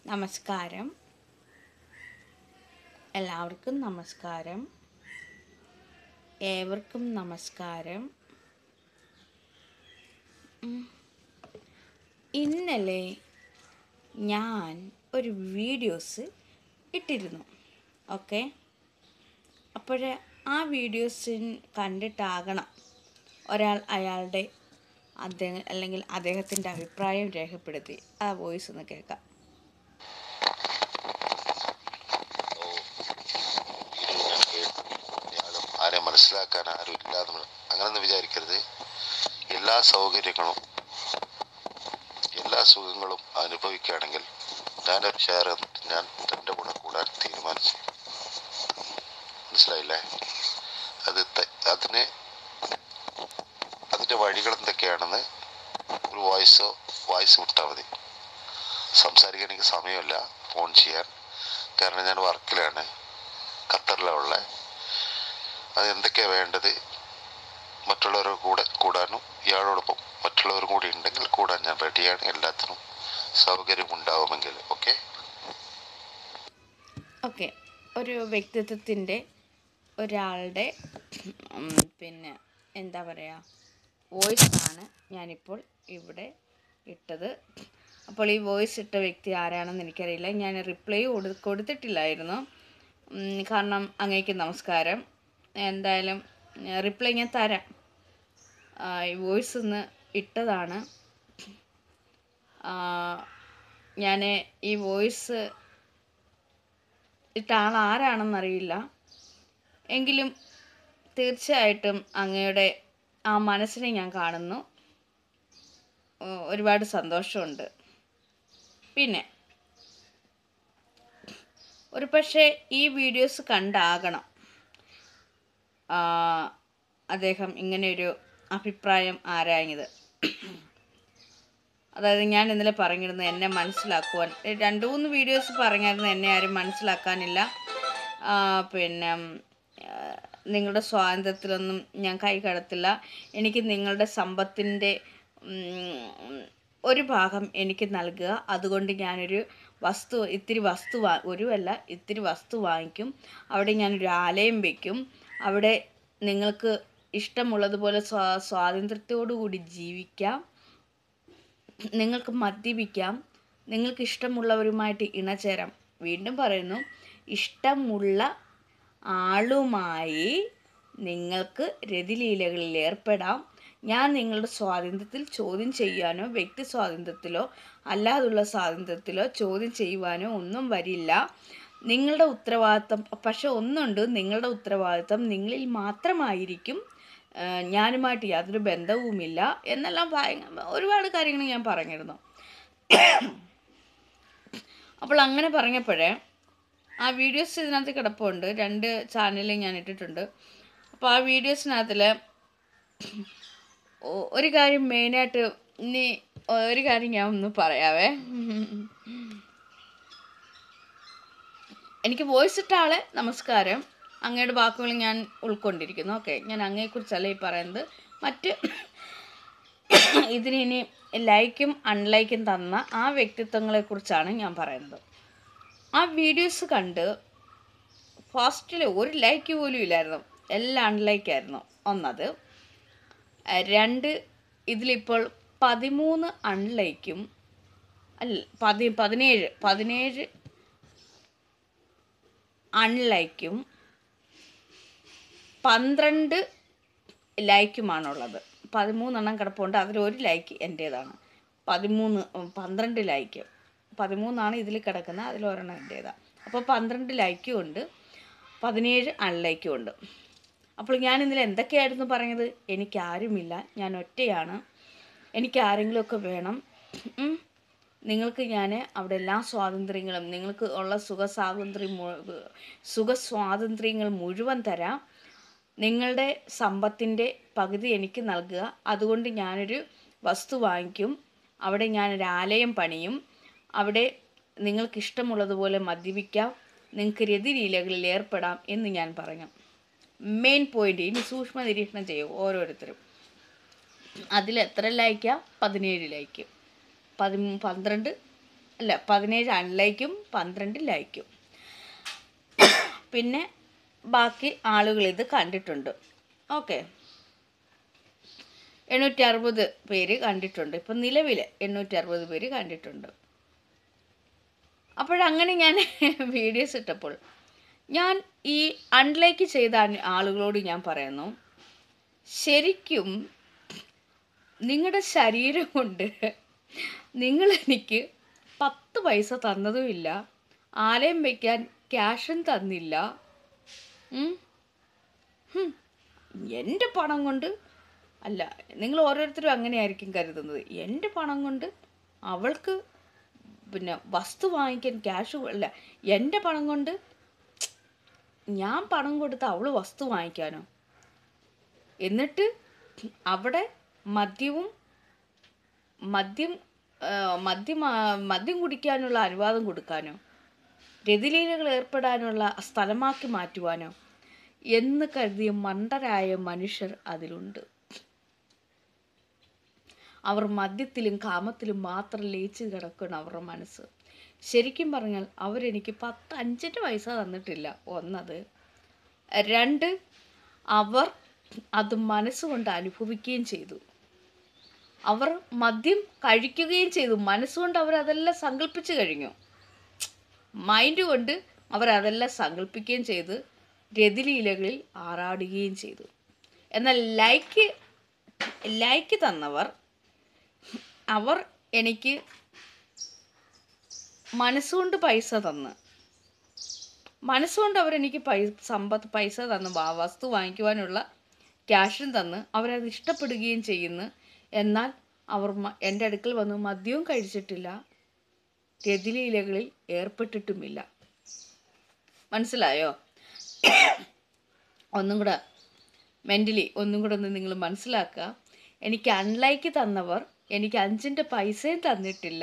നമസ്കാരം എല്ലാവർക്കും നമസ്കാരം ഏവർക്കും നമസ്കാരം ഉം. ഇന്നലെ ഞാൻ ഒരു വീഡിയോസ് ഇട്ടിരുന്നു ഓക്കെ അപ്പോൾ ആ വീഡിയോസ് കണ്ടിട്ടാകണം ഒരാൾ അയാളുടെ അദ്ദേഹം അല്ലെങ്കിൽ അദ്ദേഹത്തിൻ്റെ അഭിപ്രായം രേഖപ്പെടുത്തി ആ വോയിസ് ഒന്ന് കേൾക്കാം വീഡിയോ ഞാൻ കേട്ടു ഇയാളും ആരെ മനസ്സിലാക്കാൻ ആരും ഇല്ലാന്ന് അങ്ങനൊന്നും വിചാരിക്കരുത് എല്ലാ സൗകര്യങ്ങളും എല്ലാ സുഖങ്ങളും അനുഭവിക്കുകയാണെങ്കിൽ ഞാനൊരു ഷെയർ തന്നിട്ട് ഞാൻ തൻ്റെ കൂടെ കൂടാൻ തീരുമാനിച്ചു മനസ്സിലായില്ലേ അത് ത- അതിന് അതിൻ്റെ വഴികൾ എന്തൊക്കെയാണെന്ന് ഒരു വോയിസോ വോയിസ് വിട്ടാൽ മതി സംസാരിക്കാൻ എനിക്ക് സമയമില്ല ഫോൺ ചെയ്യാൻ കാരണം ഞാൻ വർക്കിലാണ് ഖത്തറിലാണ് ഉള്ളത് അത് എന്തൊക്കെയാണ് വേണ്ടത് മറ്റുള്ളവരുടെ കൂടെ കൂടാനും ഇയാളോടൊപ്പം മറ്റുള്ളവരും കൂടി ഉണ്ടെങ്കിൽ കൂടാൻ ഞാൻ റെഡിയാണ് എല്ലാത്തിനും സൗകര്യം ഉണ്ടാവുമെങ്കിൽ ഓക്കെ ഓക്കെ ഒരു വ്യക്തിത്വത്തിൻ്റെ ഒരാളുടെ ഉം, പിന്നെ എന്താ പറയുക വോയിസാണ് ഞാനിപ്പോൾ ഇവിടെ ഇട്ടത് അപ്പോൾ ഈ വോയിസ് ഇട്ട വ്യക്തി ആരാണെന്ന് എനിക്കറിയില്ല ഞാൻ റിപ്ലൈ കൊടു കൊടുത്തിട്ടില്ലായിരുന്നു ഉം, കാരണം അങ്ങേക്ക് നമസ്കാരം എന്തായാലും റിപ്ലൈ ഞാൻ തരാം ആ, ഈ വോയിസ് ഒന്ന് ഇട്ടതാണ് ഞാൻ ഈ വോയിസ് ഇട്ട ആൾ ആരാണെന്നറിയില്ല എങ്കിലും തീർച്ചയായിട്ടും അങ്ങയുടെ ആ മനസ്സിനെ ഞാൻ കാണുന്നു ഓ- ഒരുപാട് സന്തോഷമുണ്ട് പിന്നെ ഒരു പക്ഷേ ഈ വീഡിയോസ് കണ്ടാകണം ആ, അദ്ദേഹം ഇങ്ങനെയൊരു അഭിപ്രായം ആരാഞ്ഞത് അതായത് ഞാൻ ഇന്നലെ പറഞ്ഞിരുന്നു എന്നെ മനസ്സിലാക്കുവാൻ രണ്ട് മൂന്ന് വീഡിയോസ് പറഞ്ഞായിരുന്നു എന്നെ ആരും മനസ്സിലാക്കാനില്ല ആ, പിന്നെ ഉം, ആ, നിങ്ങളുടെ സ്വാതന്ത്ര്യത്തിലൊന്നും ഞാൻ കൈ കടത്തില്ല എനിക്ക് നിങ്ങളുടെ സമ്പത്തിൻ്റെ ഉം, ഒരു ഭാഗം എനിക്ക് നൽകുക അതുകൊണ്ട് ഞാനൊരു വസ്തു ഇത്തിരി വസ്തു വാ ഒരു അല്ല ഇത്തിരി വസ്തു വാങ്ങിക്കും അവിടെ ഞാനൊരു ആലയം വയ്ക്കും അവിടെ നിങ്ങൾക്ക് ഇഷ്ടമുള്ളതുപോലെ സ്വാ സ്വാതന്ത്ര്യത്തോടു കൂടി ജീവിക്കാം നിങ്ങൾക്ക് മദ്യപിക്കാം നിങ്ങൾക്ക് ഇഷ്ടമുള്ളവരുമായിട്ട് ഇണചേരാം വീണ്ടും പറയുന്നു ഇഷ്ടമുള്ള ആളുമായി നിങ്ങൾക്ക് രതിലീലകളിൽ ഏർപ്പെടാം ഞാൻ നിങ്ങളുടെ സ്വാതന്ത്ര്യത്തിൽ ചോദ്യം ചെയ്യാനോ വ്യക്തി സ്വാതന്ത്ര്യത്തിലോ അല്ലാതുള്ള സ്വാതന്ത്ര്യത്തിലോ ചോദ്യം ചെയ്യുവാനോ ഒന്നും വരില്ല നിങ്ങളുടെ ഉത്തരവാദിത്തം പക്ഷെ ഒന്നുണ്ട് നിങ്ങളുടെ ഉത്തരവാദിത്തം നിങ്ങളിൽ മാത്രമായിരിക്കും ആ, ഞാനുമായിട്ട് യാതൊരു ബന്ധവുമില്ല എന്നെല്ലാം ഭയ- ഒരുപാട് കാര്യങ്ങൾ ഞാൻ പറഞ്ഞിരുന്നു അപ്പോൾ അങ്ങനെ പറഞ്ഞപ്പോഴേ ആ വീഡിയോസ് ഇതിനകത്ത് കിടപ്പുണ്ട് രണ്ട് ചാനലിൽ ഞാൻ ഇട്ടിട്ടുണ്ട് അപ്പോൾ ആ വീഡിയോസിനകത്തിൽ ഒരു കാര്യം മെയിനായിട്ട് ഇനി ഒരു കാര്യം ഞാൻ ഒന്ന് പറയാവേ എനിക്ക് വോയിസ് ഇട്ട ആളെ നമസ്കാരം അങ്ങയുടെ വാക്കുകൾ ഞാൻ ഉൾക്കൊണ്ടിരിക്കുന്നു ഓക്കെ ഞാൻ അങ്ങയെക്കുറിച്ചല്ല ഈ പറയുന്നത് മറ്റ് ഇതിന് ഇനി ലൈക്കും അൺലൈക്കും തന്ന ആ വ്യക്തിത്വങ്ങളെക്കുറിച്ചാണ് ഞാൻ പറയുന്നത് ആ വീഡിയോസ് കണ്ട് ഫസ്റ്റിൽ ഒരു ലൈക്ക് പോലും ഇല്ലായിരുന്നു എല്ലാം അൺലൈക്കായിരുന്നു ഒന്നത് അഹ് രണ്ട് ഇതിലിപ്പോൾ പതിമൂന്ന് അൺലൈക്കും അല്ല പതി പതിനേഴ് പതിനേഴ് അൺലൈക്കും പന്ത്രണ്ട് ലൈക്കുമാണുള്ളത് പതിമൂന്നെണ്ണം കിടപ്പുണ്ട് അതിലൊരു ലൈക്ക് എൻ്റേതാണ് പതിമൂന്ന് ഉം, പന്ത്രണ്ട് ലൈക്ക് പതിമൂന്നാണ് ഇതിൽ കിടക്കുന്നത് അതിലൊരെണ്ണം എൻ്റേതാണ് അപ്പോൾ പന്ത്രണ്ട് ലൈക്കും ഉണ്ട് പതിനേഴ് അൺലൈക്കും ഉണ്ട് അപ്പോൾ ഞാൻ ഇന്നലെ എന്തൊക്കെയായിരുന്നു പറഞ്ഞത് എനിക്കാരുമില്ല ഞാൻ ഒറ്റയാണ് എനിക്ക് ആരെങ്കിലുമൊക്കെ വേണം ഉം. നിങ്ങൾക്ക് ഞാൻ അവിടെ എല്ലാ സ്വാതന്ത്ര്യങ്ങളും നിങ്ങൾക്ക് ഉള്ള സുഖ സ്വാതന്ത്ര്യം മു- സുഖ സ്വാതന്ത്ര്യങ്ങൾ മുഴുവൻ തരാം നിങ്ങളുടെ സമ്പത്തിൻ്റെ പകുതി എനിക്ക് നൽകുക അതുകൊണ്ട് ഞാനൊരു വസ്തു വാങ്ങിക്കും അവിടെ ഞാനൊരു ആലയം പണിയും അവിടെ നിങ്ങൾക്ക് ഇഷ്ടമുള്ളതുപോലെ മദ്യപിക്കാം നിങ്ങൾക്ക് രതിലീലകളിൽ ഏർപ്പെടാം എന്ന് ഞാൻ പറഞ്ഞു മെയിൻ പോയിന്റ് ഇനി സൂക്ഷ്മ നിരീക്ഷണം ചെയ്യും ഓരോരുത്തരും അതിൽ എത്ര ലൈക്കാ പതിനേഴ് ലൈക്ക് പതിമൂ പന്ത്രണ്ട് അല്ല പതിനേഴ് അൺലൈക്കും പന്ത്രണ്ട് ലൈക്കും പിന്നെ ബാക്കി ആളുകൾ ഇത് കണ്ടിട്ടുണ്ട് ഓക്കെ എണ്ണൂറ്റി അറുപത് പേര് കണ്ടിട്ടുണ്ട് ഇപ്പം നിലവിൽ എണ്ണൂറ്റി അറുപത് പേര് കണ്ടിട്ടുണ്ട് അപ്പോഴങ്ങനെ ഞാൻ വീഡിയോസ് ഇട്ടപ്പോൾ ഞാൻ ഈ അൺലൈക്ക് ചെയ്ത ആൻ- ആളുകളോട് ഞാൻ പറയുന്നു ശരിക്കും നിങ്ങളുടെ ശരീരം കൊണ്ട് നിങ്ങൾ എനിക്ക് പത്ത് പൈസ തന്നതുമില്ല ആലയം വയ്ക്കാൻ ക്യാഷും തന്നില്ല ഉം. ഹും. എൻ്റെ പണം കൊണ്ട് അല്ല നിങ്ങൾ ഓരോരുത്തരും അങ്ങനെയായിരിക്കും കരുതുന്നത് എൻ്റെ പണം കൊണ്ട് അവൾക്ക് പിന്നെ വസ്തു വാങ്ങിക്കാൻ ക്യാഷ് അല്ല എൻ്റെ പണം കൊണ്ട് ഞാൻ പണം കൊടുത്ത് അവൾ വസ്തു വാങ്ങിക്കാനോ എന്നിട്ട് അവിടെ മദ്യവും മദ്യം ആ, മദ്യം ആ, മദ്യം കുടിക്കാനുള്ള അനുവാദം കൊടുക്കാനോ രതിലീലകൾ ഏർപ്പെടാനുള്ള സ്ഥലമാക്കി മാറ്റുവാനോ എന്ന് കരുതിയ മണ്ടരായ മനുഷ്യർ അതിലുണ്ട് അവർ മദ്യത്തിലും കാമത്തിലും മാത്രം ലയിച്ച് കിടക്കണം അവരുടെ മനസ്സ് ശരിക്കും പറഞ്ഞാൽ അവരെനിക്ക് പത്ത് അഞ്ചിൻ്റെ പൈസ തന്നിട്ടില്ല ഒന്നത് രണ്ട് അവർ അത് മനസ്സുകൊണ്ട് അനുഭവിക്കുകയും ചെയ്തു അവർ മദ്യം കഴിക്കുകയും ചെയ്തു മനസ്സുകൊണ്ട് അവരതെല്ലാം സങ്കല്പിച്ചു കഴിഞ്ഞു മൈൻഡ് കൊണ്ട് അവരതെല്ലാം സങ്കല്പിക്കുകയും ചെയ്ത് രതിലീലകളിൽ ആറാടുകയും ചെയ്തു എന്നാൽ ലൈക്ക് ലൈക്ക് തന്നവർ അവർ എനിക്ക് മനസ്സുകൊണ്ട് പൈസ തന്ന് മനസ്സുകൊണ്ട് അവരെനിക്ക് പൈ സമ്പത്ത് പൈസ തന്ന് വാ- വസ്തു വാങ്ങിക്കുവാനുള്ള ക്യാഷും തന്ന് അവരത് ഇഷ്ടപ്പെടുകയും ചെയ്യുന്നു എന്നാൽ അവർ മ- എൻ്റെ അടുക്കൽ വന്ന് മദ്യവും കഴിച്ചിട്ടില്ല രതിലീലകളിൽ ഏർപ്പെട്ടിട്ടുമില്ല മനസ്സിലായോ ഒന്നും കൂടെ മെൻ്റലി ഒന്നും കൂടെ ഒന്ന് നിങ്ങൾ മനസ്സിലാക്കുക എനിക്ക് അൺലൈക്ക് തന്നവർ എനിക്ക് അഞ്ചിൻ്റെ പൈസയും തന്നിട്ടില്ല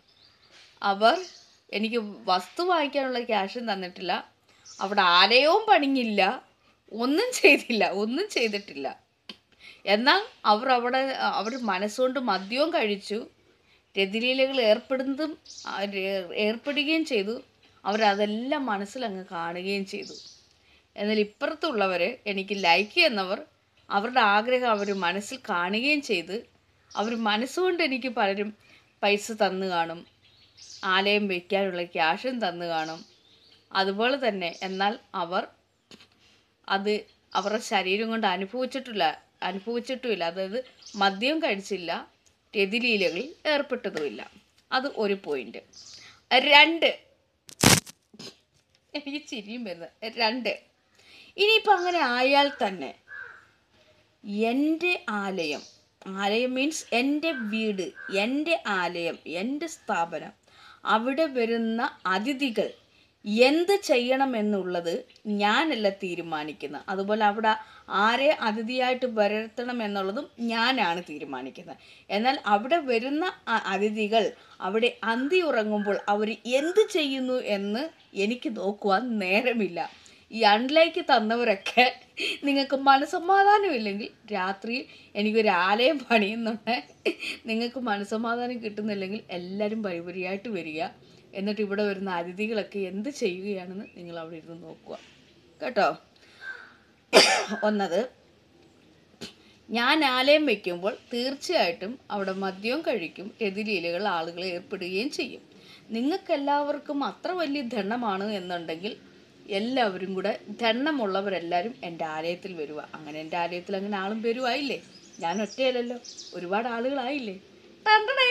അവർ എനിക്ക് വസ്തു വാങ്ങിക്കാനുള്ള ക്യാഷും തന്നിട്ടില്ല അവിടെ ആലയവും പണിഞ്ഞില്ല ഒന്നും ചെയ്തില്ല ഒന്നും ചെയ്തിട്ടില്ല എന്നാൽ അവർ അവിടെ അവർ മനസ്സുകൊണ്ട് മദ്യവും കഴിച്ചു രതിലീലകൾ ഏർപ്പെടുന്നതും ആ, രേ- ഏർപ്പെടുകയും ചെയ്തു അവരതെല്ലാം മനസ്സിലങ്ങ് കാണുകയും ചെയ്തു എന്നാൽ ഇപ്പുറത്തുള്ളവർ എനിക്ക് ലൈക്ക് എന്നവർ അവരുടെ ആഗ്രഹം അവർ മനസ്സിൽ കാണുകയും ചെയ്ത് അവർ മനസ്സുകൊണ്ട് എനിക്ക് പലരും പൈസ തന്നു കാണും ആലയം വയ്ക്കാനുള്ള ക്യാഷും തന്നു കാണും അതുപോലെ തന്നെ എന്നാൽ അവർ അത് അവരുടെ ശരീരം കൊണ്ട് അനുഭവിച്ചിട്ടില്ല അനുഭവിച്ചിട്ടുമില്ല അതായത് മദ്യം കഴിച്ചില്ല രതിലീലകളിൽ ഏർപ്പെട്ടതുമില്ല അത് ഒരു പോയിന്റ് രണ്ട് എനിക്ക് ചിരിയും വരുന്നത് രണ്ട് ഇനിയിപ്പോൾ അങ്ങനെ ആയാൽ തന്നെ എൻ്റെ ആലയം ആലയം മീൻസ് എൻ്റെ വീട് എൻ്റെ ആലയം എൻ്റെ സ്ഥാപനം അവിടെ വരുന്ന അതിഥികൾ എന്ത് ചെയ്യണമെന്നുള്ളത് ഞാനല്ല തീരുമാനിക്കുന്നത് അതുപോലെ അവിടെ ആരെ അതിഥിയായിട്ട് വരുത്തണം എന്നുള്ളതും ഞാനാണ് തീരുമാനിക്കുന്നത് എന്നാൽ അവിടെ വരുന്ന അ- അതിഥികൾ അവിടെ അന്തി ഉറങ്ങുമ്പോൾ അവർ എന്ത് ചെയ്യുന്നു എന്ന് എനിക്ക് നോക്കുവാൻ നേരമില്ല ഈ അൺലൈക്ക് തന്നവരൊക്കെ നിങ്ങൾക്ക് മനസമാധാനമില്ലെങ്കിൽ രാത്രി എനിക്കൊരു ആലയം പണിയുന്നുണ്ട് നിങ്ങൾക്ക് മനസമാധാനം കിട്ടുന്നില്ലെങ്കിൽ എല്ലാവരും പരിപരിയായിട്ട് വരിക എന്നിട്ട് ഇവിടെ വരുന്ന അതിഥികളൊക്കെ എന്ത് ചെയ്യുകയാണെന്ന് നിങ്ങൾ അവിടെ ഇരുന്ന് നോക്കുക കേട്ടോ ഒന്നത് ഞാൻ ആലയം വയ്ക്കുമ്പോൾ തീർച്ചയായിട്ടും അവിടെ മദ്യവും കഴിക്കും രതിലീലകൾ ആളുകൾ ഏർപ്പെടുകയും ചെയ്യും നിങ്ങൾക്കെല്ലാവർക്കും അത്ര വലിയ ധനമാണ് എന്നുണ്ടെങ്കിൽ എല്ലാവരും കൂടെ ധനമുള്ളവരെല്ലാവരും എൻ്റെ ആലയത്തിൽ വരുക അങ്ങനെ എൻ്റെ ആലയത്തിൽ അങ്ങനെ ആളും വരുവായില്ലേ ഞാൻ ഒറ്റയല്ലല്ലോ ഒരുപാട് ആളുകളായില്ലേ ടണ്ടടേ.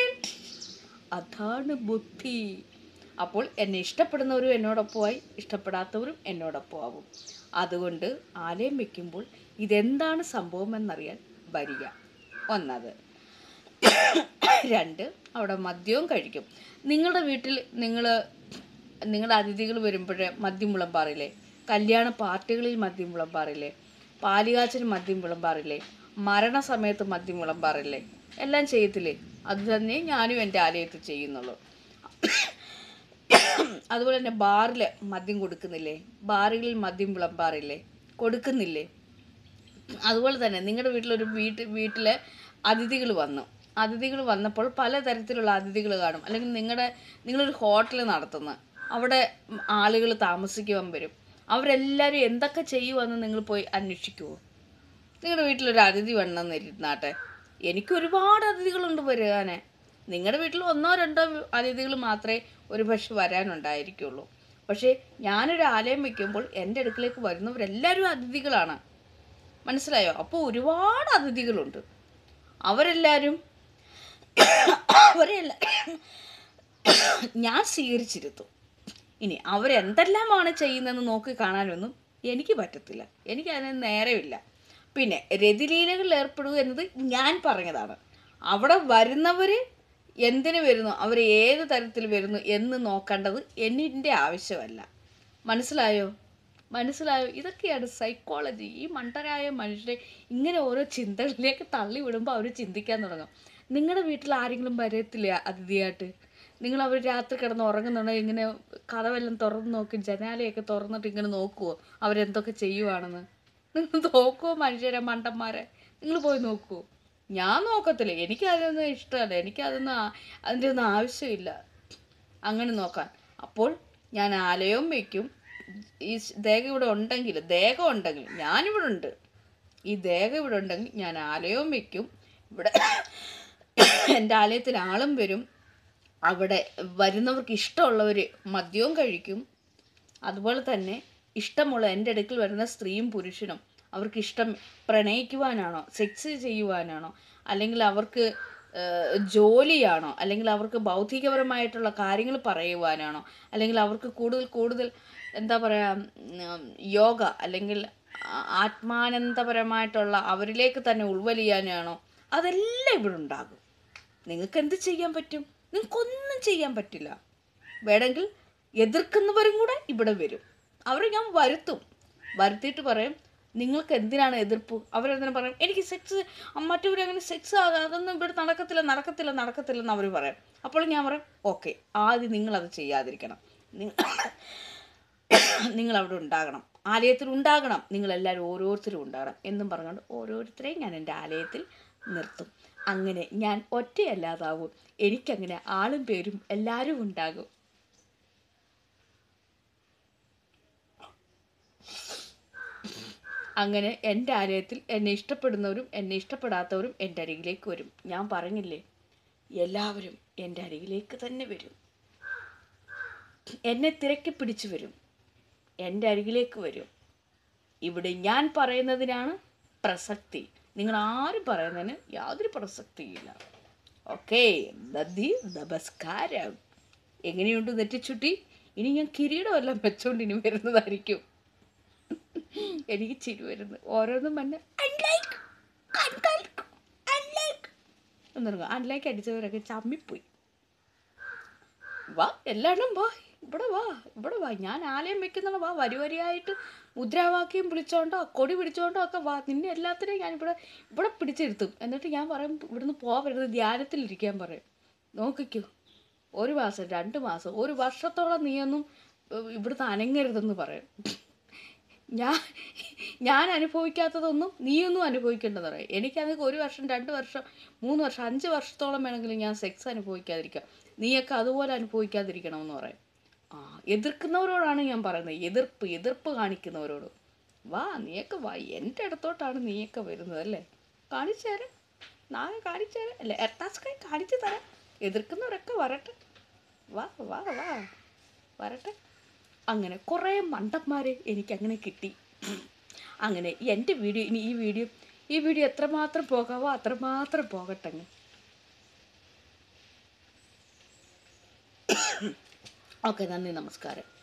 അതാണ് ബുദ്ധി അപ്പോൾ എന്നെ ഇഷ്ടപ്പെടുന്നവരും എന്നോടൊപ്പമായി ഇഷ്ടപ്പെടാത്തവരും എന്നോടൊപ്പം ആവും അതുകൊണ്ട് ആലയം വെക്കുമ്പോൾ ഇതെന്താണ് സംഭവമെന്നറിയാൻ വരിക ഒന്നത് രണ്ട് അവിടെ മദ്യവും കഴിക്കും നിങ്ങളുടെ വീട്ടിൽ നിങ്ങൾ നിങ്ങളുടെ അതിഥികൾ വരുമ്പോഴേ മദ്യം വിളമ്പാറില്ലേ കല്യാണ പാർട്ടികളിൽ മദ്യം വിളമ്പാറില്ലേ പാലുകാച്ചിന് മദ്യം വിളമ്പാറില്ലേ മരണസമയത്ത് മദ്യം വിളമ്പാറില്ലേ എല്ലാം ചെയ്യത്തില്ലേ അത് തന്നെ ഞാനും എൻ്റെ ആലയത്തിൽ ചെയ്യുന്നുള്ളൂ അതുപോലെ തന്നെ ബാറിൽ മദ്യം കൊടുക്കുന്നില്ലേ ബാറുകളിൽ മദ്യം വിളമ്പാറില്ലേ കൊടുക്കുന്നില്ലേ അതുപോലെ തന്നെ നിങ്ങളുടെ വീട്ടിലൊരു വീട്ട് വീട്ടിലെ അതിഥികൾ വന്നു അതിഥികൾ വന്നപ്പോൾ പലതരത്തിലുള്ള അതിഥികൾ കാണും അല്ലെങ്കിൽ നിങ്ങളുടെ നിങ്ങളൊരു ഹോട്ടൽ നടത്തുന്ന അവിടെ ആളുകൾ താമസിക്കുവാൻ വരും അവരെല്ലാവരും എന്തൊക്കെ ചെയ്യുമെന്ന് നിങ്ങൾ പോയി അന്വേഷിക്കുമോ നിങ്ങളുടെ വീട്ടിലൊരു അതിഥി വന്നെന്ന് ഇരുന്നാട്ടെ എനിക്ക് ഒരുപാട് അതിഥികളുണ്ട് വരാനെ നിങ്ങളുടെ വീട്ടിൽ ഒന്നോ രണ്ടോ അതിഥികൾ മാത്രമേ ഒരു പക്ഷെ വരാനുണ്ടായിരിക്കുള്ളൂ പക്ഷേ ഞാനൊരു ആലയം വെക്കുമ്പോൾ എൻ്റെ അടുക്കിലേക്ക് വരുന്നവരെല്ലാവരും അതിഥികളാണ് മനസ്സിലായോ അപ്പോൾ ഒരുപാട് അതിഥികളുണ്ട് അവരെല്ലാവരും അവരെല്ലാം ഞാൻ സ്വീകരിച്ചിരുത്തും ഇനി അവരെന്തെല്ലാമാണ് ചെയ്യുന്നതെന്ന് നോക്കി കാണാനൊന്നും എനിക്ക് പറ്റത്തില്ല എനിക്ക് അതിന് നേരമില്ല പിന്നെ രതിലീലകളിൽ ഏർപ്പെടുക എന്നത് ഞാൻ പറഞ്ഞതാണ് അവിടെ വരുന്നവർ എന്തിനു വരുന്നു അവർ ഏത് തരത്തിൽ വരുന്നു എന്ന് നോക്കേണ്ടത് എന്നിൻ്റെ ആവശ്യമല്ല മനസ്സിലായോ മനസ്സിലായോ ഇതൊക്കെയാണ് സൈക്കോളജി ഈ മണ്ടരായ മനുഷ്യരെ ഇങ്ങനെ ഓരോ ചിന്തകളിലേക്ക് തള്ളി വിടുമ്പോൾ അവർ ചിന്തിക്കാൻ തുടങ്ങും നിങ്ങളുടെ വീട്ടിൽ ആരെങ്കിലും വരത്തില്ല അതിഥിയായിട്ട് നിങ്ങൾ അവർ രാത്രി കിടന്ന് ഉറങ്ങുന്നുണ്ടെങ്കിൽ ഇങ്ങനെ കഥവെല്ലാം തുറന്ന് നോക്കി ജനാലയൊക്കെ തുറന്നിട്ട് ഇങ്ങനെ നോക്കുമോ അവരെന്തൊക്കെ ചെയ്യുവാണെന്ന് നിങ്ങൾ നോക്കുമോ മനുഷ്യരെ മണ്ടന്മാരെ നിങ്ങൾ പോയി നോക്കുമോ ഞാൻ നോക്കത്തില്ല എനിക്ക് അതൊന്നും ഇഷ്ടമല്ല എനിക്ക് അതൊന്നും ആ- അതിൻ്റെ ഒന്നും ആവശ്യമില്ല അങ്ങനെ നോക്കാൻ അപ്പോൾ ഞാൻ ആലയവും വയ്ക്കും ഈ സ് ദേഹം ഇവിടെ ഉണ്ടെങ്കിൽ ദേഹം ഉണ്ടെങ്കിൽ ഞാനിവിടെ ഉണ്ട് ഈ ദേഹം ഇവിടെ ഉണ്ടെങ്കിൽ ഞാൻ ആലയവും വയ്ക്കും ഇവിടെ എൻ്റെ ആലയത്തിൽ ആളും വരും അവിടെ വരുന്നവർക്ക് ഇഷ്ടമുള്ളവർ മദ്യവും കഴിക്കും അതുപോലെ തന്നെ ഇഷ്ടമുള്ള എൻ്റെ അടുക്കൽ വരുന്ന സ്ത്രീയും പുരുഷനും അവർക്ക് ഇഷ്ടം പ്രണയിക്കുവാനാണോ സെക്സ് ചെയ്യുവാനാണോ അല്ലെങ്കിൽ അവർക്ക് ഏഹ്, ജോലിയാണോ അല്ലെങ്കിൽ അവർക്ക് ബൗദ്ധികപരമായിട്ടുള്ള കാര്യങ്ങൾ പറയുവാനാണോ അല്ലെങ്കിൽ അവർക്ക് കൂടുതൽ കൂടുതൽ എന്താ പറയുക യോഗ അല്ലെങ്കിൽ ആ- ആത്മാനന്ദപരമായിട്ടുള്ള അവരിലേക്ക് തന്നെ ഉൾവലിയാനാണോ അതെല്ലാം ഇവിടെ ഉണ്ടാകും നിങ്ങൾക്ക് എന്ത് ചെയ്യാൻ പറ്റും നിങ്ങൾക്കൊന്നും ചെയ്യാൻ പറ്റില്ല വേണമെങ്കിൽ എതിർക്കുന്നവരും കൂടെ ഇവിടെ വരും അവരെ ഞാൻ വരുത്തും വരുത്തിയിട്ട് പറയും നിങ്ങൾക്ക് എന്തിനാണ് എതിർപ്പ് അവരെന്തിനാ പറയും എനിക്ക് സെക്സ് മറ്റവരങ്ങനെ സെക്സ് അതൊന്നും ഇവിടെ നടക്കത്തില്ല നടക്കത്തില്ല നടക്കത്തില്ലെന്ന് അവർ പറയും അപ്പോൾ ഞാൻ പറയും ഓക്കെ ആദ്യം നിങ്ങളത് ചെയ്യാതിരിക്കണം നിങ്ങൾ നിങ്ങൾ അവിടെ ഉണ്ടാകണം ആലയത്തിൽ ഉണ്ടാകണം നിങ്ങളെല്ലാവരും ഓരോരുത്തരും ഉണ്ടാകണം എന്നും പറഞ്ഞുകൊണ്ട് ഓരോരുത്തരെയും ഞാൻ എൻ്റെ ആലയത്തിൽ നിർത്തും അങ്ങനെ ഞാൻ ഒറ്റയല്ലാതാവും എനിക്കങ്ങനെ ആളും പേരും എല്ലാവരും ഉണ്ടാകും അങ്ങനെ എൻ്റെ ആലയത്തിൽ എന്നെ ഇഷ്ടപ്പെടുന്നവരും എന്നെ ഇഷ്ടപ്പെടാത്തവരും എൻ്റെ അരികിലേക്ക് വരും ഞാൻ പറഞ്ഞില്ലേ എല്ലാവരും എൻ്റെ അരികിലേക്ക് തന്നെ വരും എന്നെ തിരക്കി പിടിച്ചു വരും എൻ്റെ അരികിലേക്ക് വരും ഇവിടെ ഞാൻ പറയുന്നതിനാണ് പ്രസക്തി നിങ്ങൾ ആരും പറയുന്നതിന് യാതൊരു പ്രസക്തിയില്ല ഓക്കെ നന്ദി നമസ്കാരം എങ്ങനെയുണ്ട് നെറ്റിച്ചുട്ടി ഇനി ഞാൻ കിരീടമെല്ലാം വെച്ചോണ്ട് ഇനി വരുന്നതായിരിക്കും എനിക്ക് ചിരി വരുന്നു ഓരോന്നും തന്നെ അൺലൈക്ക് അൺലൈക്ക് അൺലൈക്ക് എന്നറിയാം അൺലൈക്ക് അടിച്ചവരൊക്കെ ചമ്മിപ്പോയി വാ എല്ലാവരും വാ ഇവിടെ വാ ഇവിടെ വാ ഞാൻ ആലയം വെക്കുന്നുള്ള വാ വരി വരിയായിട്ട് മുദ്രാവാക്യം വിളിച്ചോണ്ടോ കൊടി പിടിച്ചോണ്ടോ ഒക്കെ വാ നിന്നെ എല്ലാത്തിനെയും ഞാൻ ഇവിടെ ഇവിടെ പിടിച്ചിരുത്തും എന്നിട്ട് ഞാൻ പറയും ഇവിടുന്ന് പോവരുത് ധ്യാനത്തിലിരിക്കാൻ പറയും നോക്കിക്കോ ഒരു മാസം രണ്ട് മാസം ഒരു വർഷത്തോളം നീയൊന്നും ഏഹ്, ഇവിടുന്ന് അനങ്ങരുതെന്ന് പറയും ഞാൻ ഞാൻ അനുഭവിക്കാത്തതൊന്നും നീയൊന്നും അനുഭവിക്കേണ്ടെന്ന് പറയും എനിക്കത് ഒരു വർഷം രണ്ട് വർഷം മൂന്ന് വർഷം അഞ്ച് വർഷത്തോളം വേണമെങ്കിലും ഞാൻ സെക്സ് അനുഭവിക്കാതിരിക്കാം നീയൊക്കെ അതുപോലെ അനുഭവിക്കാതിരിക്കണമെന്ന് പറയും ആ എതിർക്കുന്നവരോടാണ് ഞാൻ പറയുന്നത് എതിർപ്പ് എതിർപ്പ് കാണിക്കുന്നവരോട് വാ നീയൊക്കെ വാ എൻ്റെ അടുത്തോട്ടാണ് നീയൊക്കെ വരുന്നത് അല്ലേ കാണിച്ചു തരാം നാളെ കാണിച്ചു തരാം അല്ലേ എട്ടാസ്കായി കാണിച്ചു തരാം എതിർക്കുന്നവരൊക്കെ വരട്ടെ വാ വാ വാ വരട്ടെ അങ്ങനെ കുറേ മണ്ടന്മാരെ എനിക്കങ്ങനെ കിട്ടി അങ്ങനെ എൻ്റെ വീഡിയോ ഇനി ഈ വീഡിയോ ഈ വീഡിയോ എത്രമാത്രം പോകാവോ അത്രമാത്രം പോകട്ടെ അങ്ങ് ഓക്കെ നന്ദി നമസ്കാരം